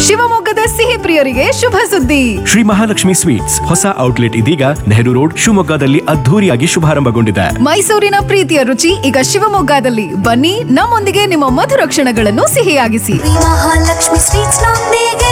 ಶಿವಮೊಗ್ಗದ ಸಿಹಿ ಪ್ರಿಯರಿಗೆ ಶುಭ ಸುದ್ದಿ ಶ್ರೀ ಮಹಾಲಕ್ಷ್ಮಿ ಸ್ವೀಟ್ಸ್ ಹೊಸ ಔಟ್ಲೆಟ್ ಇದೀಗ ನೆಹರು ರೋಡ್ ಶಿವಮೊಗ್ಗದಲ್ಲಿ ಅದ್ಧೂರಿಯಾಗಿ ಶುಭಾರಂಭಗೊಂಡಿದೆ ಮೈಸೂರಿನ ಪ್ರೀತಿಯ ರುಚಿ ಈಗ ಶಿವಮೊಗ್ಗದಲ್ಲಿ ಬನ್ನಿ ನಮ್ಮೊಂದಿಗೆ ನಿಮ್ಮ ಮಧುರ ಕ್ಷಣಗಳನ್ನು ಸಿಹಿಯಾಗಿಸಿ ಮಹಾಲಕ್ಷ್ಮಿ ಸ್ವೀಟ್ಸ್ ನೊಂದಿಗೆ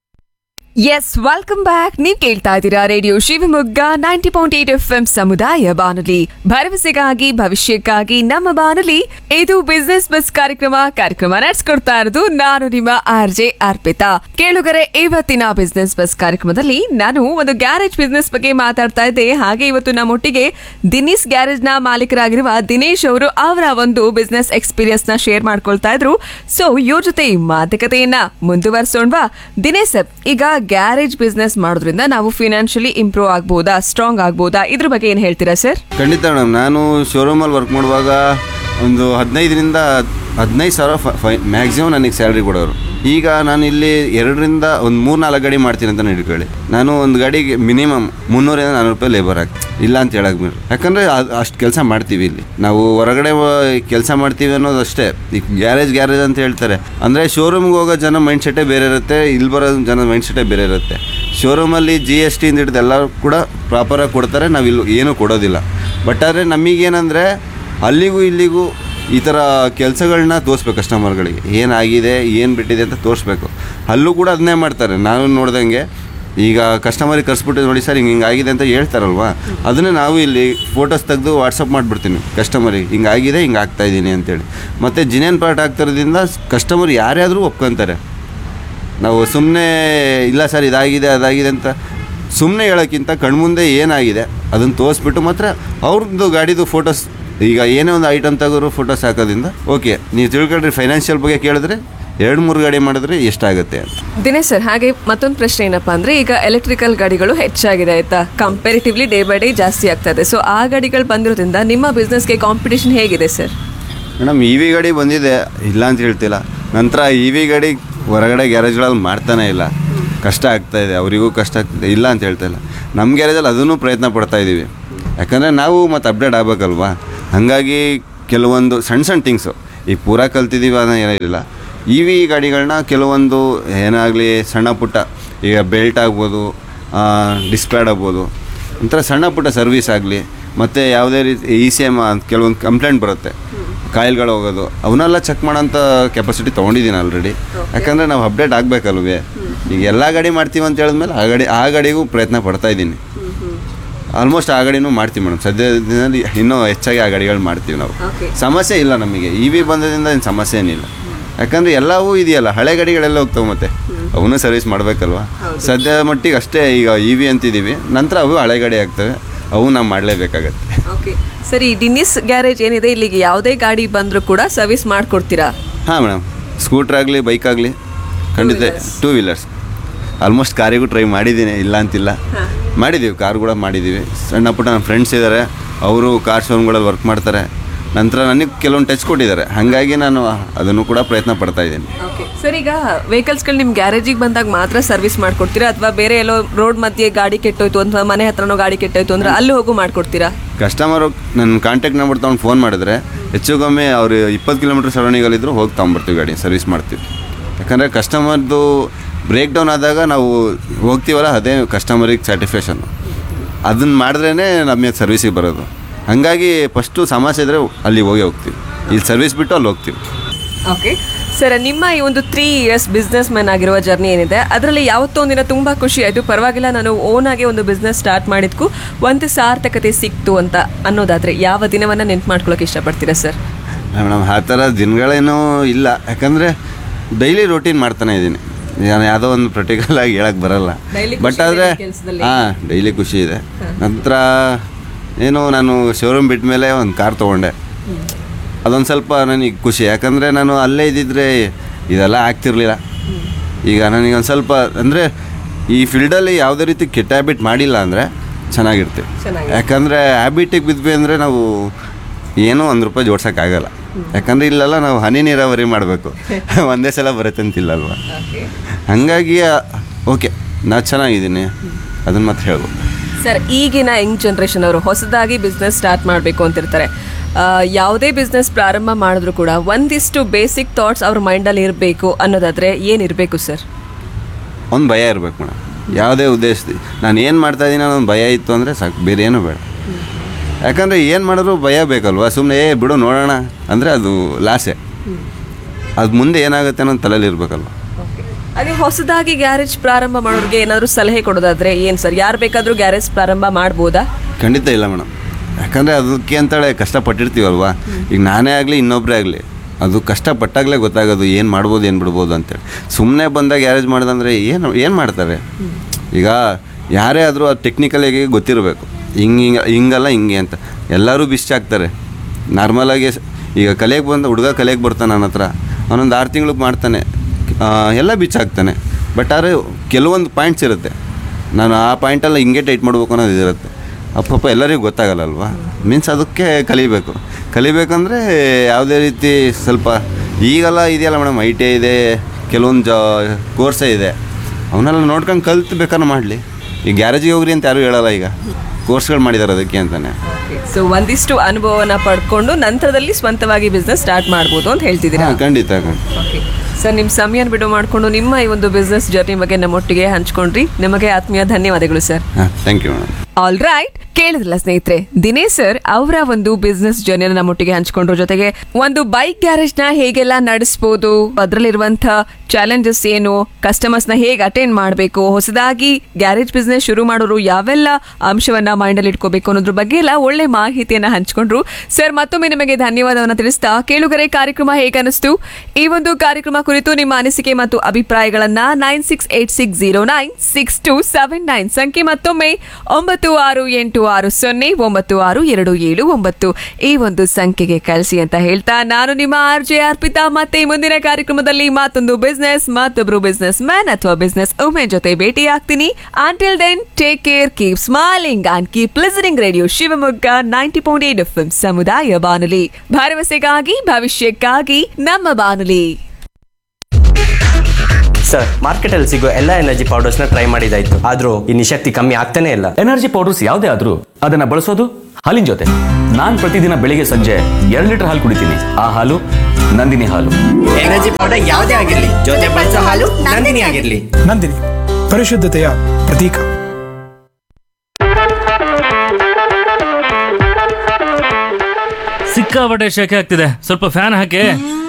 ಎಸ್ ವೆಲ್ಕಮ್ ಬ್ಯಾಕ್ ನೀವ್ ಕೇಳ್ತಾ ಇದ್ದೀರಾ radio Shivamogga ninety point eight F M ಸಮುದಾಯ ಬಾನುಲಿ ಭರವಸೆಗಾಗಿ ಭವಿಷ್ಯಕ್ಕಾಗಿ ನಮ್ಮ ಬಾನುಲಿ ಇದು ಬಿಸ್ನೆಸ್ ಬಸ್ ಕಾರ್ಯಕ್ರಮ ಕಾರ್ಯಕ್ರಮ ನಡೆಸ್ಕೊಡ್ತಾ ಇರೋದು ನಾನು ನಿಮ್ಮ ಆರ್ ಜೆ ಅರ್ಪಿತಾ ಕೇಳುಗರೆ ಇವತ್ತಿನ ಬಿಸ್ನೆಸ್ ಬಸ್ ಕಾರ್ಯಕ್ರಮದಲ್ಲಿ ನಾನು ಒಂದು ಗ್ಯಾರೇಜ್ ಬಿಸ್ನೆಸ್ ಬಗ್ಗೆ ಮಾತಾಡ್ತಾ ಇದ್ದೆ ಹಾಗೆ ಇವತ್ತು ನಮ್ಮೊಟ್ಟಿಗೆ ದಿನೀಸ್ ಗ್ಯಾರೇಜ್ ನ ಮಾಲೀಕರಾಗಿರುವ ದಿನೇಶ್ ಅವರು ಅವರ ಒಂದು ಬಿಸ್ನೆಸ್ ಎಕ್ಸ್ಪೀರಿಯನ್ಸ್ ನ ಶೇರ್ ಮಾಡ್ಕೊಳ್ತಾ ಇದ್ರು ಸೊ ಇವ್ರ ಜೊತೆ ಈ ಮಾತುಕತೆಯನ್ನ ಮುಂದುವರ್ಸೋಣವಾ ದಿನೇಶ್ ಸರ್ ಈಗ ಗ್ಯಾರೇಜ್ ಬಿಸ್ನೆಸ್ ಮಾಡೋದ್ರಿಂದ ನಾವು ಫಿನಾನ್ಷಿಯಲಿ ಇಂಪ್ರೂವ್ ಆಗ್ಬೋದಾ ಸ್ಟ್ರಾಂಗ್ ಆಗ್ಬೋದಾ ಇದ್ರ ಬಗ್ಗೆ ಏನ್ ಹೇಳ್ತೀರಾ ಸರ್ ಖಂಡಿತ ಮೇಡಮ್ ನಾನು ಶೋರೂಮಲ್ಲಿ ವರ್ಕ್ ಮಾಡುವಾಗ ಒಂದು ಹದಿನೈದರಿಂದ ಹದಿನೈದು ಸಾವಿರ ಫೈ ಮ್ಯಾಕ್ಸಿಮಮ್ ನನಗೆ ಸ್ಯಾಲ್ರಿ ಕೊಡೋರು ಈಗ ನಾನು ಇಲ್ಲಿ ಎರಡರಿಂದ ಒಂದು ಮೂರು ನಾಲ್ಕು ಗಾಡಿ ಮಾಡ್ತೀನಿ ಅಂತ ಹಿಡ್ಕೊಳ್ಳಿ ನಾನು ಒಂದು ಗಾಡಿಗೆ ಮಿನಿಮಮ್ ಮುನ್ನೂರಿಂದ ನಾನ್ನೂರು ರೂಪಾಯಿ ಲೇಬರ್ ಹಾಕ್ತೀನಿ ಇಲ್ಲ ಅಂತ ಹೇಳಕ್ ಬೇಡ ಯಾಕಂದರೆ ಅಷ್ಟು ಕೆಲಸ ಮಾಡ್ತೀವಿ ಇಲ್ಲಿ ನಾವು ಹೊರಗಡೆ ಕೆಲಸ ಮಾಡ್ತೀವಿ ಅನ್ನೋದು ಅಷ್ಟೇ ಈಗ ಗ್ಯಾರೇಜ್ ಗ್ಯಾರೇಜ್ ಅಂತ ಹೇಳ್ತಾರೆ ಅಂದರೆ ಶೋರೂಮ್ಗೆ ಹೋಗೋ ಜನ ಮೈಂಡ್ ಸೆಟ್ಟೇ ಬೇರೆ ಇರುತ್ತೆ ಇಲ್ಲಿ ಬರೋ ಜನ ಮೈಂಡ್ ಸೆಟ್ಟೇ ಬೇರೆ ಇರುತ್ತೆ ಶೋರೂಮಲ್ಲಿ ಜಿ ಎಸ್ ಟಿಯಿಂದ ಹಿಡಿದು ಎಲ್ಲ ಕೂಡ ಪ್ರಾಪರಾಗಿ ಕೊಡ್ತಾರೆ ನಾವು ಇಲ್ಲಿ ಏನೂ ಕೊಡೋದಿಲ್ಲ ಬಟ್ ಆದರೆ ನಮಗೇನಂದರೆ ಅಲ್ಲಿಗೂ ಇಲ್ಲಿಗೂ ಈ ಥರ ಕೆಲಸಗಳನ್ನ ತೋರಿಸ್ಬೇಕು ಕಸ್ಟಮರ್ಗಳಿಗೆ ಏನಾಗಿದೆ ಏನು ಬಿಟ್ಟಿದೆ ಅಂತ ತೋರಿಸ್ಬೇಕು ಅಲ್ಲೂ ಕೂಡ ಅದನ್ನೇ ಮಾಡ್ತಾರೆ ನಾನು ನೋಡ್ದಂಗೆ ಈಗ ಕಸ್ಟಮರಿಗೆ ಕರ್ಸ್ಬಿಟ್ಟು ನೋಡಿ ಸರ್ ಹಿಂಗೆ ಹಿಂಗಾಗಿದೆ ಅಂತ ಹೇಳ್ತಾರಲ್ವಾ ಅದನ್ನೇ ನಾವು ಇಲ್ಲಿ ಫೋಟೋಸ್ ತೆಗೆದು ವಾಟ್ಸಪ್ ಮಾಡಿಬಿಡ್ತೀನಿ ಕಸ್ಟಮರಿಗೆ ಹಿಂಗಾಗಿದೆ ಹಿಂಗೆ ಆಗ್ತಾ ಇದ್ದೀನಿ ಅಂತೇಳಿ ಮತ್ತು ಜಿನೇನ್ ಪಾರ್ಟ್ ಆಗ್ತಿರೋದ್ರಿಂದ ಕಸ್ಟಮರ್ ಯಾರೇ ಆದರೂ ಒಪ್ಕೊತಾರೆ ನಾವು ಸುಮ್ಮನೆ ಇಲ್ಲ ಸರ್ ಇದಾಗಿದೆ ಅದಾಗಿದೆ ಅಂತ ಸುಮ್ಮನೆ ಹೇಳೋಕ್ಕಿಂತ ಕಣ್ಮುಂದೆ ಏನಾಗಿದೆ ಅದನ್ನು ತೋರಿಸ್ಬಿಟ್ಟು ಮಾತ್ರ ಅವ್ರದ್ದು ಗಾಡಿದು ಫೋಟೋಸ್ ಈಗ ಏನೇ ಒಂದು ಐಟಮ್ ತೆಗೋರು ಫೋಟೋಸ್ ಹಾಕೋದ್ರಿಂದ ಓಕೆ ನೀವು ತಿಳ್ಕೊಳ್ರಿ ಫೈನಾನ್ಷಿಯಲ್ ಬಗ್ಗೆ ಕೇಳಿದ್ರೆ ಎರಡು ಮೂರು ಗಾಡಿ ಮಾಡಿದ್ರೆ ಎಷ್ಟಾಗುತ್ತೆ ಅಂತ ದಿನೇಶ್ ಸರ್ ಹಾಗೆ ಮತ್ತೊಂದು ಪ್ರಶ್ನೆ ಏನಪ್ಪಾ ಅಂದ್ರೆ ಈಗ ಎಲೆಕ್ಟ್ರಿಕಲ್ ಗಾಡಿಗಳು ಹೆಚ್ಚಾಗಿದೆ ಆಯ್ತಾ ಕಂಪೇರಿಟಿವ್ಲಿ ಡೇ ಬೈ ಡೇ ಜಾಸ್ತಿ ಆಗ್ತಾ ಇದೆ ಸೊ ಆ ಗಾಡಿಗಳು ಬಂದಿರೋದ್ರಿಂದ ನಿಮ್ಮ ಬಿಸ್ನೆಸ್ಗೆ ಕಾಂಪಿಟೇಷನ್ ಹೇಗಿದೆ ಸರ್ ಮೇಡಮ್ ಇ ವಿ ಗಾಡಿ ಬಂದಿದೆ ಇಲ್ಲ ಅಂತ ಹೇಳ್ತಿಲ್ಲ ನಂತರ ಇ ವಿ ಗಾಡಿ ಹೊರಗಡೆ ಗ್ಯಾರೇಜ್ಗಳಲ್ಲಿ ಮಾಡ್ತಾನೆ ಇಲ್ಲ ಕಷ್ಟ ಆಗ್ತಾ ಇದೆ ಅವರಿಗೂ ಕಷ್ಟ ಆಗ್ತಿದೆ ಇಲ್ಲ ಅಂತ ಹೇಳ್ತಾ ಇಲ್ಲ ನಮ್ಮ ಗ್ಯಾರೇಜಲ್ಲಿ ಅದನ್ನು ಪ್ರಯತ್ನ ಪಡ್ತಾ ಇದ್ದೀವಿ ಯಾಕಂದರೆ ನಾವು ಮತ್ತು ಅಪ್ಡೇಟ್ ಆಗಬೇಕಲ್ವಾ ಹಾಗಾಗಿ ಕೆಲವೊಂದು ಸಣ್ಣ ಸಣ್ಣ ಥಿಂಗ್ಸು ಈಗ ಪೂರಾ ಕಲ್ತಿದ್ದೀವಿ ಅನ್ನೋ ಏನಿಲ್ಲ ಇ ವಿ ಗಾಡಿಗಳನ್ನ ಕೆಲವೊಂದು ಏನಾಗಲಿ ಸಣ್ಣ ಪುಟ್ಟ ಈಗ ಬೆಲ್ಟ್ ಆಗ್ಬೋದು ಡಿಸ್ಪ್ಯಾಡ್ ಆಗ್ಬೋದು ಒಂಥರ ಸಣ್ಣ ಪುಟ್ಟ ಸರ್ವಿಸ್ ಆಗಲಿ ಮತ್ತು ಯಾವುದೇ ರೀತಿ ಇ ಸಿ ಎಮ್ ಕೆಲವೊಂದು ಕಂಪ್ಲೇಂಟ್ ಬರುತ್ತೆ ಕಾಯಿಲ್ಗಳು ಹೋಗೋದು ಅವನ್ನೆಲ್ಲ ಚೆಕ್ ಮಾಡೋಂಥ ಕೆಪಾಸಿಟಿ ತೊಗೊಂಡಿದ್ದೀನಿ ಆಲ್ರೆಡಿ ಯಾಕಂದರೆ ನಾವು ಅಪ್ಡೇಟ್ ಆಗಬೇಕಲ್ವೇ ಈಗ ಎಲ್ಲ ಗಾಡಿ ಮಾಡ್ತೀವಿ ಅಂತ ಹೇಳಿದ್ಮೇಲೆ ಆ ಗಾಡಿ ಆ ಗಾಡಿಗೂ ಪ್ರಯತ್ನ ಪಡ್ತಾ ಇದ್ದೀನಿ ಆಲ್ಮೋಸ್ಟ್ ಆ ಗಾಡಿನೂ ಮಾಡ್ತೀವಿ ಮೇಡಮ್ ಸದ್ಯದಲ್ಲಿ ಇನ್ನೂ ಹೆಚ್ಚಾಗಿ ಆ ಗಾಡಿಗಳು ಮಾಡ್ತೀವಿ ನಾವು ಸಮಸ್ಯೆ ಇಲ್ಲ ನಮಗೆ ಇ ವಿ ಬಂದದಿಂದ ಏನು ಸಮಸ್ಯೆ ಏನಿಲ್ಲ ಯಾಕಂದರೆ ಎಲ್ಲವೂ ಇದೆಯಲ್ಲ ಹಳೆ ಗಾಡಿಗಳೆಲ್ಲ ಹೋಗ್ತಾವೆ ಮತ್ತೆ ಅವನು ಸರ್ವಿಸ್ ಮಾಡಬೇಕಲ್ವಾ ಸದ್ಯ ಮಟ್ಟಿಗೆ ಅಷ್ಟೇ ಈಗ ಇ ವಿ ಅಂತಿದ್ದೀವಿ ನಂತರ ಅವು ಹಳೆ ಗಾಡಿ ಆಗ್ತವೆ ಅವು ನಾವು ಮಾಡಲೇಬೇಕಾಗತ್ತೆ ಓಕೆ ಸರಿ ಡಿನಿಸ್ ಗ್ಯಾರೇಜ್ ಏನಿದೆ ಇಲ್ಲಿಗೆ ಯಾವುದೇ ಗಾಡಿ ಬಂದರೂ ಕೂಡ ಸರ್ವಿಸ್ ಮಾಡಿಕೊಡ್ತೀರಾ ಹಾಂ ಮೇಡಮ್ ಸ್ಕೂಟ್ರ್ ಆಗಲಿ ಬೈಕ್ ಆಗಲಿ ಖಂಡಿತ ಟೂ ವೀಲರ್ಸ್ ಆಲ್ಮೋಸ್ಟ್ ಕಾರಿಗೂ ಟ್ರೈ ಮಾಡಿದ್ದೀನಿ ಇಲ್ಲ ಅಂತಿಲ್ಲ ಮಾಡಿದ್ದೀವಿ ಕಾರ್ ಕೂಡ ಮಾಡಿದ್ದೀವಿ ಸಣ್ಣ ಪುಟ್ಟ ನನ್ನ ಫ್ರೆಂಡ್ಸ್ ಇದ್ದಾರೆ ಅವರು ಕಾರ್ ಶೋರೂಮ್ಗಳಲ್ಲಿ ವರ್ಕ್ ಮಾಡ್ತಾರೆ ನಂತರ ನನಗೆ ಕೆಲವೊಂದು ಟಚ್ ಕೊಟ್ಟಿದ್ದಾರೆ ಹಾಗಾಗಿ ನಾನು ಅದನ್ನು ಕೂಡ ಪ್ರಯತ್ನ ಪಡ್ತಾ ಇದ್ದೀನಿ ಓಕೆ ಸರ್ ಈಗ ವೆಹಿಕಲ್ಸ್ಗಳು ನಿಮ್ಮ ಗ್ಯಾರೇಜಿಗೆ ಬಂದಾಗ ಮಾತ್ರ ಸರ್ವಿಸ್ ಮಾಡ್ಕೊಡ್ತೀರಾ ಅಥವಾ ಬೇರೆ ಎಲ್ಲೋ ರೋಡ್ ಮಧ್ಯೆ ಗಾಡಿ ಕೆಟ್ಟೋಯ್ತು ಅಥವಾ ಮನೆ ಹತ್ರನೋ ಗಾಡಿ ಕೆಟ್ಟೋಯ್ತು ಅಂದ್ರೆ ಅಲ್ಲಿ ಹೋಗು ಮಾಡ್ಕೊಡ್ತೀರಾ ಕಸ್ಟಮರು ನನ್ನ ಕಾಂಟ್ಯಾಕ್ಟ್ ನಂಬರ್ ತೊಗೊಂಡು ಫೋನ್ ಮಾಡಿದ್ರೆ ಹೆಚ್ಚು ಕಮ್ಮಿ ಅವರು ಇಪ್ಪತ್ತು ಕಿಲೋಮೀಟ್ರ್ ಸರೌಂಡಿಂಗಲ್ಲಿದ್ದರೂ ಹೋಗಿ ತೊಗೊಂಬರ್ತೀವಿ ಗಾಡಿ ಸರ್ವಿಸ್ ಮಾಡ್ತೀವಿ ಯಾಕಂದರೆ ಕಸ್ಟಮರ್ದು ಬ್ರೇಕ್ ಡೌನ್ ಆದಾಗ ನಾವು ಹೋಗ್ತೀವಲ್ಲ ಅದೇ ಕಸ್ಟಮರಿಗೆ ಸ್ಯಾಟಿಸ್ಫ್ಯಾಕ್ಷನ್ ಅದನ್ನು ಮಾಡಿದ್ರೇ ನಮಗೆ ಸರ್ವಿಸಿಗೆ ಬರೋದು ಹಾಗಾಗಿ ಫಸ್ಟು ಸಮಸ್ಯೆ ಇದ್ದರೆ ಅಲ್ಲಿ ಹೋಗಿ ಹೋಗ್ತೀವಿ ಇಲ್ಲಿ ಸರ್ವಿಸ್ ಬಿಟ್ಟು ಅಲ್ಲಿ ಹೋಗ್ತೀವಿ ಓಕೆ ಸರ್ ನಿಮ್ಮ ಈ ಒಂದು ತ್ರೀ ಇಯರ್ಸ್ ಬಿಸ್ನೆಸ್ ಮ್ಯಾನ್ ಆಗಿರುವ ಜರ್ನಿ ಏನಿದೆ ಅದರಲ್ಲಿ ಯಾವತ್ತೋ ಒಂದಿನ ತುಂಬ ಖುಷಿ ಆಯಿತು ಪರವಾಗಿಲ್ಲ ನಾನು ಓನ್ ಆಗಿ ಒಂದು ಬಿಸ್ನೆಸ್ ಸ್ಟಾರ್ಟ್ ಮಾಡಿದ್ಕು ಒಂದು ಸಾರ್ಥಕತೆ ಸಿಕ್ತು ಅಂತ ಅನ್ನೋದಾದ್ರೆ ಯಾವ ದಿನವನ್ನು ನೆನ್ಪು ಮಾಡ್ಕೊಳ್ಳೋಕೆ ಇಷ್ಟಪಡ್ತೀರಾ ಸರ್ ಮೇಡಮ್ ಆ ಥರ ದಿನಗಳೇನೂ ಇಲ್ಲ ಯಾಕಂದರೆ ಡೈಲಿ ರೂಟೀನ್ ಮಾಡ್ತಾನೆ ಇದ್ದೀನಿ ನಾನು ಯಾವುದೋ ಒಂದು ಪರ್ಟಿಕ್ಯುಲರ್ ಆಗಿ ಹೇಳಕ್ಕೆ ಬರಲ್ಲ Daily ಬಟ್ ಖುಷಿ ಆದರೆ ಇದೆ ಕೆಲ್ಸದಲ್ಲಿ. ಹಾಂ ಡೈಲಿ ಖುಷಿ ಇದೆ ನಂತರ ಏನು ನಾನು ಶೋರೂಮ್ ಬಿಟ್ಟ ಮೇಲೆ ಒಂದು ಕಾರ್ ತೊಗೊಂಡೆ ಅದೊಂದು ಸ್ವಲ್ಪ ನನಗೆ ಖುಷಿ ಯಾಕಂದರೆ ನಾನು ಅಲ್ಲೇ ಇದ್ದಿದ್ರೆ ಇದೆಲ್ಲ ಆಗ್ತಿರ್ಲಿಲ್ಲ ಈಗ ನನಗೆ ಒಂದು ಸ್ವಲ್ಪ ಅಂದರೆ ಈ ಫೀಲ್ಡಲ್ಲಿ ಯಾವುದೇ ರೀತಿ ಕೆಟ್ಟ ಹ್ಯಾಬಿಟ್ ಮಾಡಿಲ್ಲ ಅಂದರೆ ಚೆನ್ನಾಗಿರ್ತೀವಿ ಚೆನ್ನಾಗಿದೆ. ಯಾಕಂದರೆ ಹ್ಯಾಬಿಟಿಗೆ ಬಿದ್ವಿ ಅಂದರೆ ನಾವು ಏನೂ ಒಂದು ರೂಪಾಯಿ ಜೋಡ್ಸೋಕ್ಕಾಗಲ್ಲ ಯಾಕಂದರೆ ಇಲ್ಲೆಲ್ಲ ನಾವು ಹನಿ ನೀರಾವರಿ ಮಾಡಬೇಕು ಒಂದೇ ಸಲ ಬರುತ್ತೆ ಅಂತಿಲ್ಲಲ್ವ ಹಾಗಾಗಿ ಓಕೆ ನಾನು ಚೆನ್ನಾಗಿದ್ದೀನಿ ಅದನ್ನು ಮತ್ತೆ ಹೇಳ್ಬೋದು ಸರ್ ಈಗಿನ ಯಂಗ್ ಜನ್ರೇಷನ್ ಅವರು ಹೊಸದಾಗಿ ಬಿಸ್ನೆಸ್ ಸ್ಟಾರ್ಟ್ ಮಾಡಬೇಕು ಅಂತಿರ್ತಾರೆ ಆ, ಯಾವುದೇ ಬಿಸ್ನೆಸ್ ಪ್ರಾರಂಭ ಮಾಡಿದ್ರು ಕೂಡ ಒಂದಿಷ್ಟು ಬೇಸಿಕ್ ಥಾಟ್ಸ್ ಅವ್ರ ಮೈಂಡಲ್ಲಿ ಇರಬೇಕು ಅನ್ನೋದಾದ್ರೆ ಏನಿರಬೇಕು ಸರ್ ಒಂದು ಭಯ ಇರಬೇಕು ಮೇಡಮ್ ಯಾವುದೇ ಉದ್ದೇಶ ನಾನು ಏನು ಮಾಡ್ತಾ ಇದ್ದೀನಿ ಅನ್ನೋ ಒಂದು ಭಯ ಇತ್ತು ಅಂದರೆ ಸಾಕು ಬೇರೆ ಏನೂ ಬೇಡ ಯಾಕಂದರೆ ಏನು ಮಾಡಿದ್ರು ಭಯ ಬೇಕಲ್ವಾ ಸುಮ್ಮನೆ ಏ ಬಿಡು ನೋಡೋಣ ಅಂದರೆ ಅದು ಲಾಸೆ ಅದು ಮುಂದೆ ಏನಾಗುತ್ತೆ ಅನ್ನೋದು ತಲೆಯಲ್ಲಿ ಇರಬೇಕಲ್ವ ಅದೇ ಹೊಸದಾಗಿ ಗ್ಯಾರೇಜ್ ಪ್ರಾರಂಭ ಮಾಡೋರಿಗೆ ಏನಾದರೂ ಸಲಹೆ ಕೊಡೋದಾದ್ರೆ ಏನು ಸರ್ ಯಾರು ಬೇಕಾದರೂ ಗ್ಯಾರೇಜ್ ಪ್ರಾರಂಭ ಮಾಡ್ಬೋದಾ ಖಂಡಿತ ಇಲ್ಲ ಮೇಡಮ್ ಯಾಕಂದರೆ ಅದಕ್ಕೆ ಅಂತೇಳಿ ಕಷ್ಟಪಟ್ಟಿರ್ತೀವಲ್ವಾ ಈಗ ನಾನೇ ಆಗಲಿ ಇನ್ನೊಬ್ಬರೇ ಆಗಲಿ ಅದು ಕಷ್ಟಪಟ್ಟಾಗಲೇ ಗೊತ್ತಾಗೋದು ಏನು ಮಾಡ್ಬೋದು ಏನು ಬಿಡ್ಬೋದು ಅಂತೇಳಿ ಸುಮ್ಮನೆ ಬಂದಾಗ ಗ್ಯಾರೇಜ್ ಮಾಡ್ದಂದ್ರೆ ಏನು ಏನು ಮಾಡ್ತಾರೆ ಈಗ ಯಾರೇ ಆದರೂ ಅದು ಟೆಕ್ನಿಕಲಾಗಿ ಗೊತ್ತಿರಬೇಕು ಹಿಂಗೆ ಹಿಂಗೆ ಹಿಂಗಲ್ಲ ಹಿಂಗೆ ಅಂತ ಎಲ್ಲರೂ ಬಿಸಿ ಆಗ್ತಾರೆ ನಾರ್ಮಲಾಗಿ ಈಗ ಕಲೆಗೆ ಬಂದು ಹುಡುಗ ಕಲೆಗೆ ಬರ್ತಾನೆ ನನ್ನ ಹತ್ರ ಅವನೊಂದು ಆರು ತಿಂಗಳಿಗೆ ಮಾಡ್ತಾನೆ ಆ, ಎಲ್ಲ ಬಿಚ್ಚಾಕ್ತಾನೆ ಬಟ್ ಆದರೆ ಕೆಲವೊಂದು ಪಾಯಿಂಟ್ಸ್ ಇರುತ್ತೆ ನಾನು ಆ ಪಾಯಿಂಟೆಲ್ಲ ಹಿಂಗೆ ಟೈಟ್ ಮಾಡ್ಬೇಕು ಅನ್ನೋದು ಇರುತ್ತೆ ಅಪ್ಪಪ್ಪ ಎಲ್ಲರಿಗೂ ಗೊತ್ತಾಗಲ್ಲಲ್ವಾ ಮೀನ್ಸ್ ಅದಕ್ಕೆ ಕಲಿಬೇಕು ಕಲಿಬೇಕಂದ್ರೆ ಯಾವುದೇ ರೀತಿ ಸ್ವಲ್ಪ ಈಗೆಲ್ಲ ಇದೆಯಲ್ಲ ಮೇಡಮ್ ಐ ಟಿ ಐ ಇದೆ ಕೆಲವೊಂದು ಜಾ ಕೋರ್ಸೇ ಇದೆ ಅವನ್ನೆಲ್ಲ ನೋಡ್ಕೊಂಡು ಕಲ್ತು ಬೇಕಾದ್ರೆ ಮಾಡಲಿ ಈಗ ಗ್ಯಾರೇಜಿಗೆ ಹೋಗ್ರಿ ಅಂತ ಯಾರೂ ಹೇಳಲ್ಲ ಈಗ ಕೋರ್ಸ್ಗಳು ಮಾಡಿದ್ದಾರೆ ಅದಕ್ಕೆ ಅಂತಾನೆ ಸೊ ಒಂದಿಷ್ಟು ಅನುಭವನ ಪಡ್ಕೊಂಡು ನಂತರದಲ್ಲಿ ಸ್ವಂತವಾಗಿ ಬಿಸ್ನೆಸ್ ಸ್ಟಾರ್ಟ್ ಮಾಡ್ಬೋದು ಅಂತ ಹೇಳ್ತಿದ್ದೀರಾ ಹಾಂ ಖಂಡಿತ ಖಂಡಿತ ಓಕೆ ಸರ್ ನಿಮ್ಮ ಸಮಯನ ಬಿಡು ಮಾಡಿಕೊಂಡು ನಿಮ್ಮ ಈ ಒಂದು ಬಿಸ್ನೆಸ್ ಜರ್ನಿ ಬಗ್ಗೆ ನಮ್ಮೊಟ್ಟಿಗೆ ಹಂಚ್ಕೊಂಡ್ರಿ ನಿಮಗೆ ಆತ್ಮೀಯ ಧನ್ಯವಾದಗಳು ಸರ್ ಹಾಂ thank you madam all right ಕೇಳಿದ್ರಲ್ಲ ಸ್ನೇಹಿತರೆ ದಿನೇಶ್ ಸರ್ ಅವರ ಒಂದು ಬಿಸ್ನೆಸ್ ಜರ್ನಿನ ನಮ್ಮೊಟ್ಟಿಗೆ ಹಂಚ್ಕೊಂಡ್ರು ಜೊತೆಗೆ ಒಂದು ಬೈಕ್ ಗ್ಯಾರೇಜ್ ನ ಹೇಗೆಲ್ಲ ನಡೆಸಬಹುದು ಅದರಲ್ಲಿರುವಂತ ಚಾಲೆಂಜಸ್ ಏನು ಕಸ್ಟಮರ್ಸ್ ನ ಹೇಗೆ ಅಟೆಂಡ್ ಮಾಡಬೇಕು ಹೊಸದಾಗಿ ಗ್ಯಾರೇಜ್ ಬಿಸ್ನೆಸ್ ಶುರು ಮಾಡೋರು ಯಾವೆಲ್ಲ ಅಂಶವನ್ನ ಮೈಂಡ್ ಅಲ್ಲಿ ಇಟ್ಕೋಬೇಕು ಅನ್ನೋದ್ರ ಬಗ್ಗೆ ಎಲ್ಲ ಒಳ್ಳೆ ಮಾಹಿತಿಯನ್ನ ಹಂಚ್ಕೊಂಡ್ರು ಸರ್ ಮತ್ತೊಮ್ಮೆ ನಿಮಗೆ ಧನ್ಯವಾದವನ್ನ ತಿಳಿಸ್ತಾ ಕೇಳುಗರೆ ಕಾರ್ಯಕ್ರಮ ಹೇಗನಿಸ್ತು ಈ ಒಂದು ಕಾರ್ಯಕ್ರಮ ಕುರಿತು ನಿಮ್ಮ ಅನಿಸಿಕೆ ಮತ್ತು ಅಭಿಪ್ರಾಯಗಳನ್ನ nine six eight six zero nine six two seven nine ಸಂಖ್ಯೆ ಮತ್ತೊಮ್ಮೆ ಒಂಬತ್ತು ಆರು ಎಂಟು ಆರು ಸೊನ್ನೆ ಒಂಬತ್ತು ಆರು ಎರಡು ಏಳು ಒಂಬತ್ತು ಈ ಒಂದು ಸಂಖ್ಯೆಗೆ ಕಳಿಸಿ ಅಂತ ಹೇಳ್ತಾ ನಾನು ನಿಮ್ಮ ಆರ್ ಜೆ ಅರ್ಪಿತಾ ಮತ್ತೆ ಮುಂದಿನ ಕಾರ್ಯಕ್ರಮದಲ್ಲಿ ಮತ್ತೊಂದು ಬಿಸ್ನೆಸ್ ಮತ್ತೊಬ್ರು ಬಿಸ್ನೆಸ್ ಮ್ಯಾನ್ ಅಥವಾ ಬಿಸ್ನೆಸ್ ವುಮೆನ್ ಜೊತೆ ಭೇಟಿ ಆಗ್ತೀನಿ until then take care keep smiling and keep listening radio Shivamogga ninety point eight F ಸಮುದಾಯ ಬಾನುಲಿ ಭರವಸೆಗಾಗಿ ಭವಿಷ್ಯಕ್ಕಾಗಿ ನಮ್ಮ ಬಾನುಲಿ ಸರ್ ಮಾರ್ಕೆಟಲ್ಲಿ ಸಿಗೋ ಎಲ್ಲ ಎನರ್ಜಿ ಪೌಡರ್ಸ್ನ ಟ್ರೈ ಮಾಡಿದಾಯ್ತು ಆದರೂ ಈ ನಿಶಕ್ತಿ ಕಮ್ಮಿ ಆಗ್ತಾನೆ ಇಲ್ಲ ಎನರ್ಜಿ ಪೌಡರ್ಸ್ ಯಾವುದೇ ಆದ್ರೂ ಅದನ್ನ ಬಳಸೋದು ಹಾಲಿನ ಜೊತೆ ನಾನ್ ಪ್ರತಿದಿನ ಬೆಳಿಗ್ಗೆ ಸಂಜೆ ಎರಡು ಲೀಟರ್ ಹಾಲು ಕುಡಿತೀನಿ ಆ ಹಾಲು ನಂದಿನಿ ಹಾಲು ಎನರ್ಜಿ ಪೌಡರ್ ಯಾವುದೇ ಆಗಿರಲಿ ಜೊತೆ ಬಳಸೋ ಹಾಲು ನಂದಿನಿ ಆಗಿರಲಿ ನಂದಿನಿ ಪರಿಶುದ್ಧತೆಯ ಪ್ರತೀಕ ಸಿಕ್ಕಾಪಟ್ಟೆ ಶೆಕೆ ಆಗ್ತಿದೆ ಸ್ವಲ್ಪ ಫ್ಯಾನ್ ಹಾಕಿ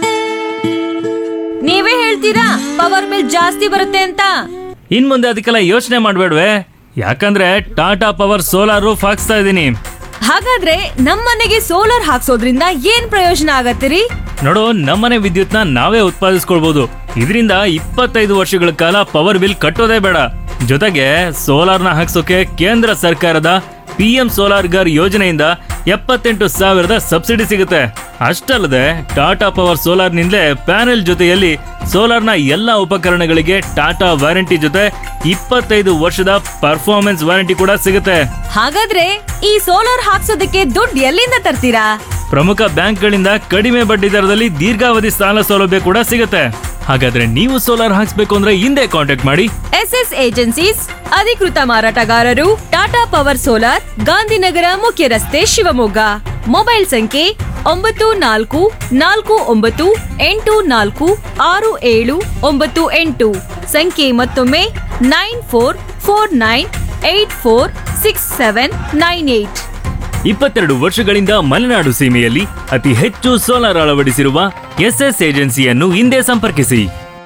ನೀವೇ ಹೇಳ್ತೀರಾ ಪವರ್ ಬಿಲ್ ಜಾಸ್ತಿ ಬರುತ್ತೆ ಅಂತ ಇನ್ ಮುಂದೆ ಅದಕ್ಕೆಲ್ಲ ಯೋಚನೆ ಮಾಡ್ಬೇಡ್ವೆ ಯಾಕಂದ್ರೆ ಟಾಟಾ ಪವರ್ ಸೋಲಾರ್ ರೂಫ್ ಹಾಕ್ಸ್ತಾ ಇದ್ದೀನಿ ಹಾಗಾದ್ರೆ ನಮ್ಮನೆಗೆ ಸೋಲಾರ್ ಹಾಕ್ಸೋದ್ರಿಂದ ಏನ್ ಪ್ರಯೋಜನ ಆಗತ್ತಿರಿ ನೋಡು ನಮ್ಮನೆ ವಿದ್ಯುತ್ನ ನಾವೇ ಉತ್ಪಾದಿಸ್ಕೊಳ್ಬಹುದು ಇದರಿಂದ ಇಪ್ಪತ್ತೈದು ವರ್ಷಗಳ ಕಾಲ ಪವರ್ ಬಿಲ್ ಕಟ್ಟೋದೇ ಬೇಡ ಜೊತೆಗೆ ಸೋಲಾರ್ನ ಹಾಕ್ಸೋಕೆ ಕೇಂದ್ರ ಸರ್ಕಾರದ ಪಿ ಎಂ ಸೋಲಾರ್ ಗರ್ ಯೋಜನೆಯಿಂದ ಎಪ್ಪತ್ತೆಂಟು ಸಾವಿರದ ಸಬ್ಸಿಡಿ ಸಿಗುತ್ತೆ ಅಷ್ಟಲ್ಲದೆ ಟಾಟಾ ಪವರ್ ಸೋಲಾರ್ನಿಂದಲೇ ಪ್ಯಾನೆಲ್ ಜೊತೆಯಲ್ಲಿ ಸೋಲಾರ್ನ ಎಲ್ಲ ಉಪಕರಣಗಳಿಗೆ ಟಾಟಾ ವಾರಂಟಿ ಜೊತೆ ಇಪ್ಪತ್ತೈದು ವರ್ಷದ ಪರ್ಫಾರ್ಮೆನ್ಸ್ ವಾರಂಟಿ ಕೂಡ ಸಿಗುತ್ತೆ ಹಾಗಾದ್ರೆ ಈ ಸೋಲಾರ್ ಹಾಕ್ಸೋದಕ್ಕೆ ದುಡ್ಡು ಎಲ್ಲಿಂದ ತರ್ತೀರಾ ಪ್ರಮುಖ ಬ್ಯಾಂಕ್ಗಳಿಂದ ಕಡಿಮೆ ಬಡ್ಡಿ ದರದಲ್ಲಿ ದೀರ್ಘಾವಧಿ ಸಾಲ ಸೌಲಭ್ಯ ಕೂಡ ಸಿಗುತ್ತೆ ಹಾಗಾದ್ರೆ ನೀವು ಸೋಲಾರ್ ಹಾಕ್ಸ್ಬೇಕು ಅಂದ್ರೆ ಹಿಂದೆ ಕಾಂಟ್ಯಾಕ್ಟ್ ಮಾಡಿ ಎಸ್ ಎಸ್ ಏಜೆನ್ಸೀಸ್ ಅಧಿಕೃತ ಮಾರಾಟಗಾರರು ಟಾಟಾ ಪವರ್ ಸೋಲಾರ್ ಗಾಂಧಿನಗರ ಮುಖ್ಯ ರಸ್ತೆ ಶಿವಮೊಗ್ಗ ಮೊಬೈಲ್ ಸಂಖ್ಯೆ ಒಂಬತ್ತು ನಾಲ್ಕು ನಾಲ್ಕು ಒಂಬತ್ತು ಎಂಟು ನಾಲ್ಕು ಆರು ಏಳು ಒಂಬತ್ತು ಎಂಟು ಸಂಖ್ಯೆ ಮತ್ತೊಮ್ಮೆ nine four four nine eight four six seven nine eight ಇಪ್ಪತ್ತೆರಡು ವರ್ಷಗಳಿಂದ ಮಲೆನಾಡು ಸೀಮೆಯಲ್ಲಿ ಅತಿ ಹೆಚ್ಚು ಸೋಲಾರ್ ಅಳವಡಿಸಿರುವ ಎಸ್ಎಸ್ ಏಜೆನ್ಸಿಯನ್ನು ಹಿಂದೆ ಸಂಪರ್ಕಿಸಿ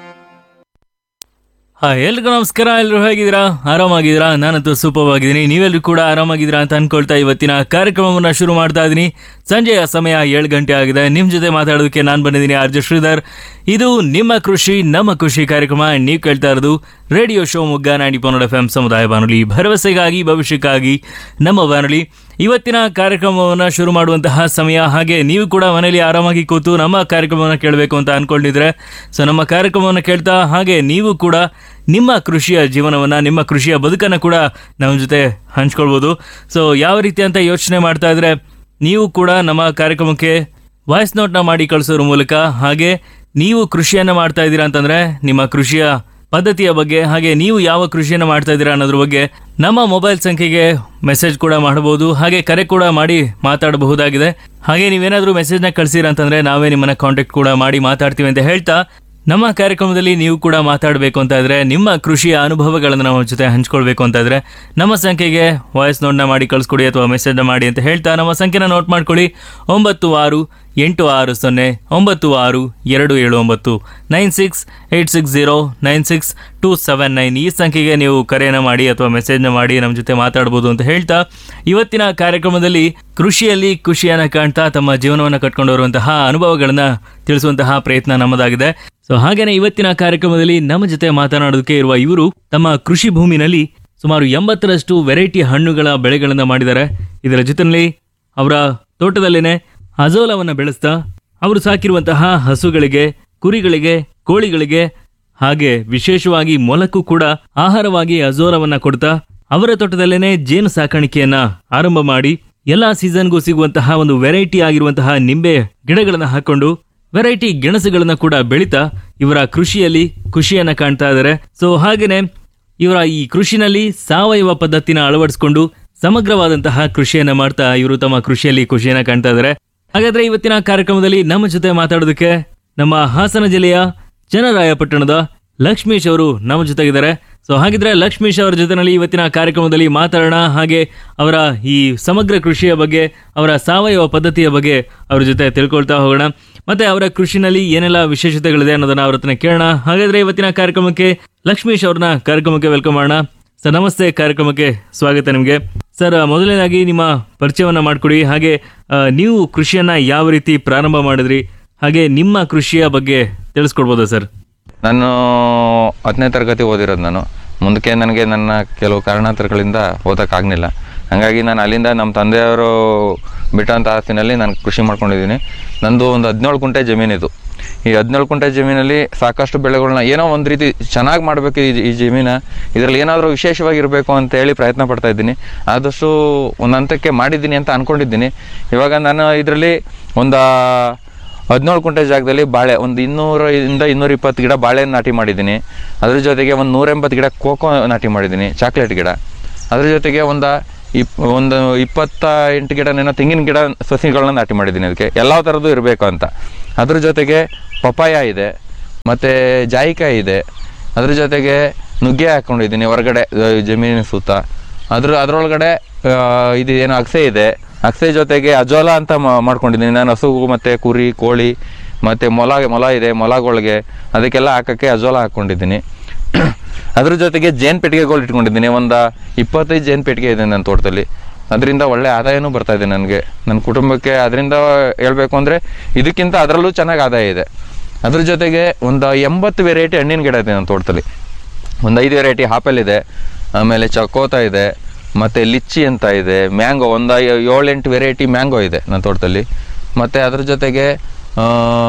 ಹಾ ಎಲ್ರಿಗೂ ನಮಸ್ಕಾರ ಎಲ್ಲರೂ ಹೇಗಿದ್ದೀರಾ ಆರಾಮಾಗಿದ್ದೀರಾ ನಾನಂತೂ ಸೂಪರ್ ಆಗಿದ್ದೀನಿ ನೀವೆಲ್ಲರೂ ಕೂಡ ಆರಾಮಾಗಿದ್ದೀರಾ ಅಂತ ಅನ್ಕೊಳ್ತಾ ಇವತ್ತಿನ ಕಾರ್ಯಕ್ರಮವನ್ನು ಶುರು ಮಾಡ್ತಾ ಇದ್ದೀನಿ ಸಂಜೆಯ ಸಮಯ ಏಳು ಗಂಟೆ ಆಗಿದೆ ನಿಮ್ಮ ಜೊತೆ ಮಾತಾಡೋದಕ್ಕೆ ನಾನು ಬಂದಿದ್ದೀನಿ ಆರ್ಜೆ ಶ್ರೀಧರ್ ಇದು ನಿಮ್ಮ ಕೃಷಿ ನಮ್ಮ ಖುಷಿ ಕಾರ್ಯಕ್ರಮ ನೀವು ಕೇಳ್ತಾ ಇರೋದು ರೇಡಿಯೋ ಶೋ ಮುಗ್ಗ ನಾಡಿ ಪನ್ನಡ ಎಫ್ ಎಂ ಸಮುದಾಯ ಬಾನುಲಿ ಭರವಸೆಗಾಗಿ ಭವಿಷ್ಯಕ್ಕಾಗಿ ನಮ್ಮ ಬಾನುಲಿ ಇವತ್ತಿನ ಕಾರ್ಯಕ್ರಮವನ್ನು ಶುರು ಮಾಡುವಂತಹ ಸಮಯ ಹಾಗೆ ನೀವು ಕೂಡ ಮನೆಯಲ್ಲಿ ಆರಾಮಾಗಿ ಕೂತು ನಮ್ಮ ಕಾರ್ಯಕ್ರಮವನ್ನು ಕೇಳಬೇಕು ಅಂತ ಅನ್ಕೊಂಡಿದ್ರೆ ಸೊ ನಮ್ಮ ಕಾರ್ಯಕ್ರಮವನ್ನು ಕೇಳ್ತಾ ಹಾಗೆ ನೀವು ಕೂಡ ನಿಮ್ಮ ಕೃಷಿಯ ಜೀವನವನ್ನು ನಿಮ್ಮ ಕೃಷಿಯ ಬದುಕನ್ನು ಕೂಡ ನಮ್ಮ ಜೊತೆ ಹಂಚ್ಕೊಳ್ಬೋದು ಸೊ ಯಾವ ರೀತಿ ಅಂತ ಯೋಚನೆ ಮಾಡ್ತಾ ಇದ್ರೆ ನೀವು ಕೂಡ ನಮ್ಮ ಕಾರ್ಯಕ್ರಮಕ್ಕೆ ವಾಯ್ಸ್ ನೋಟ್ನ ಮಾಡಿ ಕಳಿಸೋದ್ರ ಮೂಲಕ ಹಾಗೆ ನೀವು ಕೃಷಿಯನ್ನು ಮಾಡ್ತಾ ಇದ್ದೀರಾ ಅಂತಂದ್ರೆ ನಿಮ್ಮ ಕೃಷಿಯ ಪದ್ಧತಿಯ ಬಗ್ಗೆ ಹಾಗೆ ನೀವು ಯಾವ ಕಾನ್ಸಂಟ್ರೇಷನ್ ಮಾಡ್ತಾ ಇದ್ದೀರಾ ಅನ್ನೋದ್ರ ಬಗ್ಗೆ ನಮ್ಮ ಮೊಬೈಲ್ ಸಂಖ್ಯೆಗೆ ಮೆಸೇಜ್ ಕೂಡ ಮಾಡಬಹುದು ಹಾಗೆ ಕರೆ ಕೂಡ ಮಾಡಿ ಮಾತಾಡಬಹುದಾಗಿದೆ ಹಾಗೆ ನೀವೇನಾದರೂ ಮೆಸೇಜ್ನ ಕಳಿಸಿರ ಅಂತಂದ್ರೆ ನಾವೇ ನಿಮ್ಮನ್ನ ಕಾಂಟ್ಯಾಕ್ಟ್ ಕೂಡ ಮಾಡಿ ಮಾತಾಡ್ತೀವಿ ಅಂತ ಹೇಳ್ತಾ ನಮ್ಮ ಕಾರ್ಯಕ್ರಮದಲ್ಲಿ ನೀವು ಕೂಡ ಮಾತಾಡಬೇಕು ಅಂತ ಇದ್ರೆ ನಿಮ್ಮ ಕೃಷಿಯ ಅನುಭವಗಳನ್ನು ನಮ್ಮ ಜೊತೆ ಹಂಚ್ಕೊಳ್ಬೇಕು ಅಂತ ಇದ್ರೆ ನಮ್ಮ ಸಂಖ್ಯೆಗೆ ವಾಯ್ಸ್ ನೋಟ್ನ ಮಾಡಿ ಕಳಿಸ್ಕೊಡಿ ಅಥವಾ ಮೆಸೇಜ್ನ ಮಾಡಿ ಅಂತ ಹೇಳ್ತಾ ನಮ್ಮ ಸಂಖ್ಯೆನ ನೋಟ್ ಮಾಡ್ಕೊಳ್ಳಿ ಒಂಬತ್ತು ಆರು ಎಂಟು ಆರು ಸೊನ್ನೆ ಒಂಬತ್ತು ಆರು ಎರಡು ಏಳು ಒಂಬತ್ತು nine six eight six zero nine six two seven nine ಈ ಸಂಖ್ಯೆಗೆ ನೀವು ಕರೆಯನ್ನು ಮಾಡಿ ಅಥವಾ ಮೆಸೇಜ್ನ ಮಾಡಿ ನಮ್ಮ ಜೊತೆ ಮಾತಾಡ್ಬೋದು ಅಂತ ಹೇಳ್ತಾ ಇವತ್ತಿನ ಕಾರ್ಯಕ್ರಮದಲ್ಲಿ ಕೃಷಿಯಲ್ಲಿ ಖುಷಿಯನ್ನು ಕಾಣ್ತಾ ತಮ್ಮ ಜೀವನವನ್ನು ಕಟ್ಕೊಂಡು ಬರುವಂತಹ ಅನುಭವಗಳನ್ನು ತಿಳಿಸುವಂತಹ ಪ್ರಯತ್ನ ನಮ್ಮದಾಗಿದೆ ಸೊ ಹಾಗೇನೆ ಇವತ್ತಿನ ಕಾರ್ಯಕ್ರಮದಲ್ಲಿ ನಮ್ಮ ಜೊತೆ ಮಾತನಾಡೋದಕ್ಕೆ ಇರುವ ಇವರು ತಮ್ಮ ಕೃಷಿ ಭೂಮಿನಲ್ಲಿ ಸುಮಾರು ಎಂಬತ್ತರಷ್ಟು ವೆರೈಟಿ ಹಣ್ಣುಗಳ ಬೆಳೆಗಳನ್ನು ಮಾಡಿದ್ದಾರೆ ಇದರ ಜೊತೆಯಲ್ಲಿ ಅವರ ತೋಟದಲ್ಲೇನೆ ಅಜೋಲವನ್ನು ಬೆಳೆಸ್ತಾ ಅವರು ಸಾಕಿರುವಂತಹ ಹಸುಗಳಿಗೆ ಕುರಿಗಳಿಗೆ ಕೋಳಿಗಳಿಗೆ ಹಾಗೆ ವಿಶೇಷವಾಗಿ ಮೊಲಕ್ಕೂ ಕೂಡ ಆಹಾರವಾಗಿ ಅಜೋಲವನ್ನ ಕೊಡ್ತಾ ಅವರ ತೋಟದಲ್ಲೇನೆ ಜೇನು ಸಾಕಾಣಿಕೆಯನ್ನ ಆರಂಭ ಮಾಡಿ ಎಲ್ಲಾ ಸೀಸನ್ಗೂ ಸಿಗುವಂತಹ ಒಂದು ವೆರೈಟಿ ಆಗಿರುವಂತಹ ನಿಂಬೆ ಗಿಡಗಳನ್ನ ಹಾಕೊಂಡು ವೆರೈಟಿ ಗೆಣಸುಗಳನ್ನ ಕೂಡ ಬೆಳೀತಾ ಇವರ ಕೃಷಿಯಲ್ಲಿ ಖುಷಿಯನ್ನ ಕಾಣ್ತಾ ಇದ್ದಾರೆ ಸೊ ಹಾಗೇನೆ ಇವರ ಈ ಕೃಷಿನಲ್ಲಿ ಸಾವಯವ ಪದ್ಧತಿನ ಅಳವಡಿಸಿಕೊಂಡು ಸಮಗ್ರವಾದಂತಹ ಕೃಷಿಯನ್ನ ಮಾಡ್ತಾ ಇವರು ತಮ್ಮ ಕೃಷಿಯಲ್ಲಿ ಖುಷಿಯನ್ನ ಕಾಣ್ತಾ ಇದ್ದಾರೆ ಹಾಗಾದ್ರೆ ಇವತ್ತಿನ ಕಾರ್ಯಕ್ರಮದಲ್ಲಿ ನಮ್ಮ ಜೊತೆ ಮಾತಾಡೋದಕ್ಕೆ ನಮ್ಮ ಹಾಸನ ಜಿಲ್ಲೆಯ ಚನ್ನರಾಯಪಟ್ಟಣದ ಲಕ್ಷ್ಮೀಶ್ ಅವರು ನಮ್ಮ ಜೊತೆಗಿದ್ದಾರೆ ಸೊ ಹಾಗಿದ್ರೆ ಲಕ್ಷ್ಮೀಶ್ ಅವರ ಜೊತೆನಲ್ಲಿ ಇವತ್ತಿನ ಕಾರ್ಯಕ್ರಮದಲ್ಲಿ ಮಾತಾಡೋಣ ಹಾಗೆ ಅವರ ಈ ಸಮಗ್ರ ಕೃಷಿಯ ಬಗ್ಗೆ ಅವರ ಸಾವಯವ ಪದ್ಧತಿಯ ಬಗ್ಗೆ ಅವ್ರ ಜೊತೆ ತಿಳ್ಕೊಳ್ತಾ ಹೋಗೋಣ ಮತ್ತೆ ಅವರ ಕೃಷಿನಲ್ಲಿ ಏನೆಲ್ಲ ವಿಶೇಷತೆಗಳಿದೆ ಅನ್ನೋದನ್ನ ಅವ್ರ ಹತ್ರ ಕೇಳೋಣ ಹಾಗಾದ್ರೆ ಇವತ್ತಿನ ಕಾರ್ಯಕ್ರಮಕ್ಕೆ ಲಕ್ಷ್ಮೀಶ್ ಅವ್ರನ್ನ ಕಾರ್ಯಕ್ರಮಕ್ಕೆ ವೆಲ್ಕಮ್ ಮಾಡೋಣ ಸರ್ ನಮಸ್ತೆ ಕಾರ್ಯಕ್ರಮಕ್ಕೆ ಸ್ವಾಗತ ನಿಮಗೆ ಸರ್ ಮೊದಲನೇದಾಗಿ ನಿಮ್ಮ ಪರಿಚಯವನ್ನ ಮಾಡಿಕೊಡಿ ಹಾಗೆ ಆ, ನೀವು ಕೃಷಿಯನ್ನ ಯಾವ ರೀತಿ ಪ್ರಾರಂಭ ಮಾಡಿದ್ರಿ ಹಾಗೆ ನಿಮ್ಮ ಕೃಷಿಯ ಬಗ್ಗೆ ತಿಳಿಸ್ಕೊಡ್ಬೋದಾ ಸರ್ ನಾನು ಹತ್ತನೇ ತರಗತಿ ಓದಿರೋದು ನಾನು ಮುಂದಕ್ಕೆ ನನಗೆ ನನ್ನ ಕೆಲವು ಕಾರಣಾಂತರಗಳಿಂದ ಓದೋಕ್ಕಾಗಲಿಲ್ಲ ಹಾಗಾಗಿ ನಾನು ಅಲ್ಲಿಂದ ನಮ್ಮ ತಂದೆಯವರು ಬಿಟ್ಟಂಥ ಆಸ್ತಿನಲ್ಲಿ ನಾನು ಕೃಷಿ ಮಾಡ್ಕೊಂಡಿದ್ದೀನಿ ನಂದು ಒಂದು ಹದಿನೇಳು ಕುಂಟೆ ಜಮೀನಿದು ಈ ಹದಿನೇಳು ಕುಂಟೆ ಜಮೀನಲ್ಲಿ ಸಾಕಷ್ಟು ಬೆಳೆಗಳನ್ನ ಏನೋ ಒಂದು ರೀತಿ ಚೆನ್ನಾಗಿ ಮಾಡಬೇಕು ಈ ಈ ಜಮೀನ ಇದರಲ್ಲಿ ಏನಾದರೂ ವಿಶೇಷವಾಗಿರಬೇಕು ಅಂತ ಹೇಳಿ ಪ್ರಯತ್ನ ಪಡ್ತಾ ಇದ್ದೀನಿ ಆದಷ್ಟು ಒಂದು ಹಂತಕ್ಕೆ ಮಾಡಿದ್ದೀನಿ ಅಂತ ಅಂದ್ಕೊಂಡಿದ್ದೀನಿ ಇವಾಗ ನಾನು ಇದರಲ್ಲಿ ಒಂದು ಹದಿನೇಳು ಕುಂಟೆ ಜಾಗದಲ್ಲಿ ಬಾಳೆ ಒಂದು ಇನ್ನೂರಿಂದ ಇನ್ನೂರ ಇಪ್ಪತ್ತು ಗಿಡ ಬಾಳೆ ನಾಟಿ ಮಾಡಿದ್ದೀನಿ ಅದ್ರ ಜೊತೆಗೆ ಒಂದು ನೂರೆಂಬತ್ತು ಗಿಡ ಕೋಕೋ ನಾಟಿ ಮಾಡಿದ್ದೀನಿ ಚಾಕ್ಲೇಟ್ ಗಿಡ ಅದ್ರ ಜೊತೆಗೆ ಒಂದು ಇಪ್ ಒಂದು ಇಪ್ಪತ್ತ ಎಂಟು ಗಿಡನೇನೋ ತೆಂಗಿನ ಗಿಡ ಸಸಿಗಳನ್ನ ನಾಟಿ ಮಾಡಿದ್ದೀನಿ ಅದಕ್ಕೆ ಎಲ್ಲ ಥರದ್ದು ಇರಬೇಕು ಅಂತ ಅದ್ರ ಜೊತೆಗೆ ಪಪಾಯ ಇದೆ ಮತ್ತು ಜಾಯಿಕಾಯಿ ಇದೆ ಅದ್ರ ಜೊತೆಗೆ ನುಗ್ಗೆ ಹಾಕ್ಕೊಂಡಿದ್ದೀನಿ ಹೊರಗಡೆ ಆ, ಜಮೀನಿನ ಸುತ್ತ ಅದ್ರ ಅದರೊಳಗಡೆ ಇದು ಏನು ಅಗಸೆ ಇದೆ ಅಗಸೆ ಜೊತೆಗೆ ಅಜೋಲ ಅಂತ ಮಾ- ಮಾಡ್ಕೊಂಡಿದ್ದೀನಿ ನಾನು ಹಸು ಮತ್ತು ಕುರಿ ಕೋಳಿ ಮತ್ತು ಮೊಲ ಮೊಲ ಇದೆ ಮೊಲಗಳಿಗೆ ಅದಕ್ಕೆಲ್ಲ ಹಾಕೋಕ್ಕೆ ಅಜೋಲ ಹಾಕ್ಕೊಂಡಿದ್ದೀನಿ ಅದ್ರ ಜೊತೆಗೆ ಜೇನು ಪೆಟ್ಟಿಗೆಗಳು ಇಟ್ಕೊಂಡಿದ್ದೀನಿ ಒಂದು ಇಪ್ಪತ್ತೈದು ಜೇನು ಪೆಟ್ಟಿಗೆ ಇದೆ ನನ್ನ ತೋಟದಲ್ಲಿ ಅದರಿಂದ ಒಳ್ಳೆ ಆದಾಯನೂ ಬರ್ತಾ ಇದೆ ನನಗೆ ನನ್ನ ಕುಟುಂಬಕ್ಕೆ ಅದರಿಂದ ಹೇಳಬೇಕು ಅಂದರೆ ಇದಕ್ಕಿಂತ ಅದರಲ್ಲೂ ಚೆನ್ನಾಗಿ ಆದಾಯ ಇದೆ ಅದ್ರ ಜೊತೆಗೆ ಒಂದು ಎಂಬತ್ತು ವೆರೈಟಿ ಹಣ್ಣಿನ ಗಿಡ ಇದೆ ನನ್ನ ತೋಟದಲ್ಲಿ ಒಂದು ಐದು ವೆರೈಟಿ ಆಪಲ್ ಇದೆ ಆಮೇಲೆ ಚಕೋತ ಇದೆ ಮತ್ತು ಲಿಚ್ಚಿ ಅಂತ ಇದೆ ಮ್ಯಾಂಗೋ ಒಂದು ಐ- ಏಳೆಂಟು ವೆರೈಟಿ ಮ್ಯಾಂಗೋ ಇದೆ ನನ್ನ ತೋಟದಲ್ಲಿ ಮತ್ತು ಅದ್ರ ಜೊತೆಗೆ ಆ,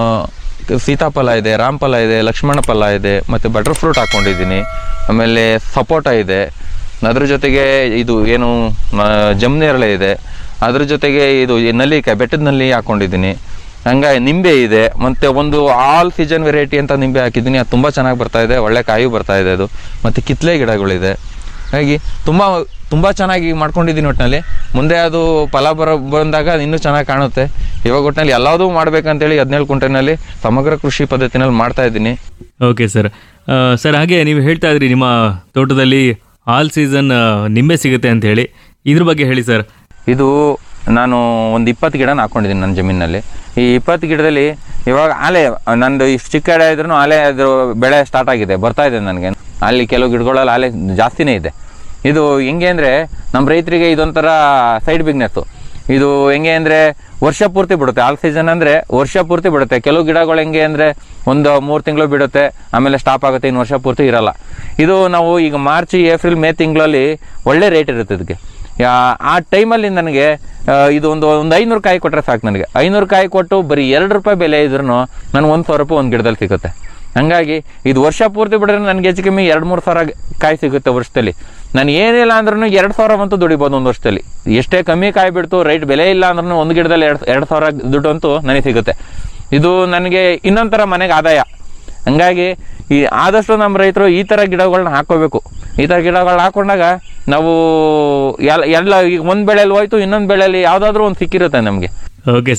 ಸೀತಾಫಲ ಇದೆ ರಾಮಫಲ ಇದೆ ಲಕ್ಷ್ಮಣ ಫಲ ಇದೆ ಮತ್ತು ಬಟರ್ ಫ್ರೂಟ್ ಹಾಕ್ಕೊಂಡಿದ್ದೀನಿ ಆಮೇಲೆ ಸಪೋಟ ಇದೆ ಅದ್ರ ಜೊತೆಗೆ ಇದು ಏನು ಆ, ಜಮ್ನೇರಳೆ ಇದೆ ಅದ್ರ ಜೊತೆಗೆ ಇದು ಈ ನಲ್ಲಿಕಾಯಿ ಬೆಟ್ಟದ ನಲ್ಲಿ ಹಾಕ್ಕೊಂಡಿದ್ದೀನಿ ಹಂಗಾಗಿ ನಿಂಬೆ ಇದೆ ಮತ್ತು ಒಂದು ಆಲ್ ಸೀಸನ್ ವೆರೈಟಿ ಅಂತ ನಿಂಬೆ ಹಾಕಿದ್ದೀನಿ ಅದು ತುಂಬ ಚೆನ್ನಾಗಿ ಬರ್ತಾ ಇದೆ ಒಳ್ಳೆ ಕಾಯಿ ಬರ್ತಾ ಇದೆ ಅದು ಮತ್ತು ಕಿತ್ಲೆ ಗಿಡಗಳಿದೆ ಹಾಗಾಗಿ ತುಂಬ ತುಂಬ ಚೆನ್ನಾಗಿ ಮಾಡ್ಕೊಂಡಿದ್ದೀನಿ ಒಟ್ಟಿನಲ್ಲಿ ಮುಂದೆ ಅದು ಫಲ ಬರೋ ಬಂದಾಗ ಇನ್ನೂ ಚೆನ್ನಾಗಿ ಕಾಣುತ್ತೆ ಇವಾಗ ಒಟ್ಟಿನಲ್ಲಿ ಎಲ್ಲದೂ ಮಾಡ್ಬೇಕಂತೇಳಿ ಹದಿನೇಳು ಕುಂಟೆನಲ್ಲಿ ಸಮಗ್ರ ಕೃಷಿ ಪದ್ಧತಿನಲ್ಲಿ ಮಾಡ್ತಾ ಇದ್ದೀನಿ ಓಕೆ ಸರ್ ಸರ್ ಹಾಗೆ ನೀವು ಹೇಳ್ತಾ ಇದ್ರಿ ನಿಮ್ಮ ತೋಟದಲ್ಲಿ ಆಲ್ ಸೀಸನ್ ನಿಂಬೆ ಸಿಗುತ್ತೆ ಅಂತ ಹೇಳಿ ಇದ್ರ ಬಗ್ಗೆ ಹೇಳಿ ಸರ್ ಇದು ನಾನು ಒಂದು ಇಪ್ಪತ್ತು ಗಿಡನ ಹಾಕ್ಕೊಂಡಿದ್ದೀನಿ ನನ್ನ ಜಮೀನಿನಲ್ಲಿ ಈ ಇಪ್ಪತ್ತು ಗಿಡದಲ್ಲಿ ಇವಾಗ ಆಲೆ ನಂದು ಇಷ್ಟು ಚಿಕ್ಕ ಗಿಡ ಇದ್ರೂ ಆಲೆ ಅದು ಬೆಳೆ ಸ್ಟಾರ್ಟ್ ಆಗಿದೆ ಬರ್ತಾ ಇದೆ ನನಗೆ ಅಲ್ಲಿ ಕೆಲವು ಗಿಡಗಳಲ್ಲಿ ಆಲೆ ಜಾಸ್ತಿನೇ ಇದೆ ಇದು ಹೆಂಗೆ ಅಂದರೆ ನಮ್ಮ ರೈತರಿಗೆ ಇದೊಂಥರ ಸೈಡ್ ಬಿಸ್ನೆಸ್ಸು ಇದು ಹೆಂಗೆ ಅಂದರೆ ವರ್ಷ ಪೂರ್ತಿ ಬಿಡುತ್ತೆ ಆಲ್ ಸೀಸನ್ ಅಂದರೆ ವರ್ಷ ಪೂರ್ತಿ ಬಿಡುತ್ತೆ ಕೆಲವು ಗಿಡಗಳು ಹೆಂಗೆ ಅಂದರೆ ಒಂದು ಮೂರು ತಿಂಗಳು ಬಿಡುತ್ತೆ ಆಮೇಲೆ ಸ್ಟಾಪ್ ಆಗುತ್ತೆ ಇನ್ನು ವರ್ಷ ಪೂರ್ತಿ ಇರಲ್ಲ ಇದು ನಾವು ಈಗ ಮಾರ್ಚ್ ಏಪ್ರಿಲ್ ಮೇ ತಿಂಗಳಲ್ಲಿ ಒಳ್ಳೆ ರೇಟ್ ಇರುತ್ತೆ ಇದಕ್ಕೆ ಯಾ- ಆ ಟೈಮಲ್ಲಿ ನನಗೆ ಆ, ಇದು ಒಂದು ಒಂದು ಐನೂರು ಕಾಯಿ ಕೊಟ್ಟರೆ ಸಾಕು ನನಗೆ ಐನೂರು ಕಾಯಿ ಕೊಟ್ಟು ಬರೀ ಎರಡು ರೂಪಾಯಿ ಬೆಲೆ ಇದ್ರೂ ನನಗೆ ಒಂದು ಸಾವಿರ ರೂಪಾಯಿ ಒಂದು ಗಿಡದಲ್ಲಿ ಸಿಗುತ್ತೆ ಹಂಗಾಗಿ ಇದು ವರ್ಷ ಪೂರ್ತಿ ಬಿಟ್ರೆ ನನಗೆ ಹೆಚ್ಚು ಕಮ್ಮಿ ಎರಡು ಮೂರು ಸಾವಿರ ಕಾಯಿ ಸಿಗುತ್ತೆ ವರ್ಷದಲ್ಲಿ ನಾನು ಏನಿಲ್ಲ ಅಂದ್ರೂ ಎರಡು ಸಾವಿರ ಅಂತೂ ದುಡಿಬೋದು ಒಂದು ವರ್ಷದಲ್ಲಿ ಎಷ್ಟೇ ಕಮ್ಮಿ ಕಾಯಿ ಬಿಡ್ತು ರೈಟ್ ಬೆಲೆ ಇಲ್ಲ ಅಂದ್ರೂ ಒಂದು ಗಿಡದಲ್ಲಿ ಎರಡು ಎರಡು ಸಾವಿರ ದುಡ್ಡು ಅಂತೂ ನನಗೆ ಸಿಗುತ್ತೆ ಇದು ನನಗೆ ಇನ್ನೊಂಥರ ಮನೆಗೆ ಆದಾಯ ಹಂಗಾಗಿ ಈ ಆದಷ್ಟು ನಮ್ಮ ರೈತರು ಈ ಥರ ಗಿಡಗಳನ್ನ ಹಾಕೋಬೇಕು ಈ ಥರ ಗಿಡಗಳನ್ನ ಹಾಕೊಂಡಾಗ ನಾವು ಎಲ್ಲ ಎಲ್ಲ ಈಗ ಒಂದು ಬೆಳೆಯಲ್ಲಿ ಹೋಯ್ತು ಇನ್ನೊಂದು ಬೆಳೆಯಲ್ಲಿ ಯಾವುದಾದ್ರೂ ಒಂದು ಸಿಕ್ಕಿರುತ್ತೆ ನಮಗೆ ಓಕೆ ಸರ್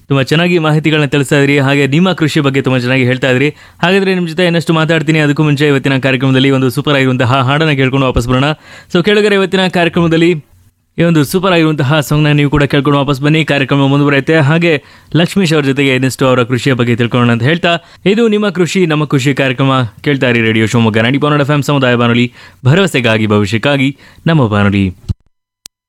ತುಂಬ ಚೆನ್ನಾಗಿ ಮಾಹಿತಿಗಳನ್ನ ತಿಳಿಸ್ತಾ ಇದ್ರಿ ಹಾಗೆ ನಿಮ್ಮ ಕೃಷಿ ಬಗ್ಗೆ ತುಂಬ ಚೆನ್ನಾಗಿ ಹೇಳ್ತಾ ಇದ್ರಿ ಹಾಗಾದ್ರೆ ನಿಮ್ಮ ಜೊತೆ ಇನ್ನಷ್ಟು ಮಾತಾಡ್ತೀನಿ ಅದಕ್ಕೂ ಮುಂಚೆ ಇವತ್ತಿನ ಕಾರ್ಯಕ್ರಮದಲ್ಲಿ ಒಂದು ಸೂಪರ್ ಆಗಿರುವಂತಹ ಹಾಡನ್ನು ಕೇಳ್ಕೊಂಡು ವಾಪಸ್ ಬರೋಣ ಸೊ ಕೇಳಿದರೆ ಇವತ್ತಿನ ಕಾರ್ಯಕ್ರಮದಲ್ಲಿ ಈ ಒಂದು ಸೂಪರ್ ಆಗಿರುವಂತಹ ಸಾಂಗ್ನ ನೀವು ಕೂಡ ಕೇಳ್ಕೊಂಡು ವಾಪಸ್ ಬನ್ನಿ ಕಾರ್ಯಕ್ರಮ ಮುಂದುವರೆಯುತ್ತೆ ಹಾಗೆ ಲಕ್ಷ್ಮೀಶ್ ಅವರ ಜೊತೆಗೆ ಇನ್ನಷ್ಟು ಅವರ ಕೃಷಿಯ ಬಗ್ಗೆ ತಿಳ್ಕೊಳ್ಳೋಣ ಅಂತ ಹೇಳ್ತಾ ಇದು ನಿಮ್ಮ ಕೃಷಿ ನಮ್ಮ ಕೃಷಿ ಕಾರ್ಯಕ್ರಮ ಕೇಳ್ತಾ ಇರಿ ರೇಡಿಯೋ ಶಿವಮೊಗ್ಗ ನಾಡಿ ಬಾನುಡ ಎಫ್ ಸಮುದಾಯ ಬಾನುಲಿ ಭರವಸೆಗಾಗಿ ಭವಿಷ್ಯಕ್ಕಾಗಿ ನಮ್ಮ ಬಾನುಲಿ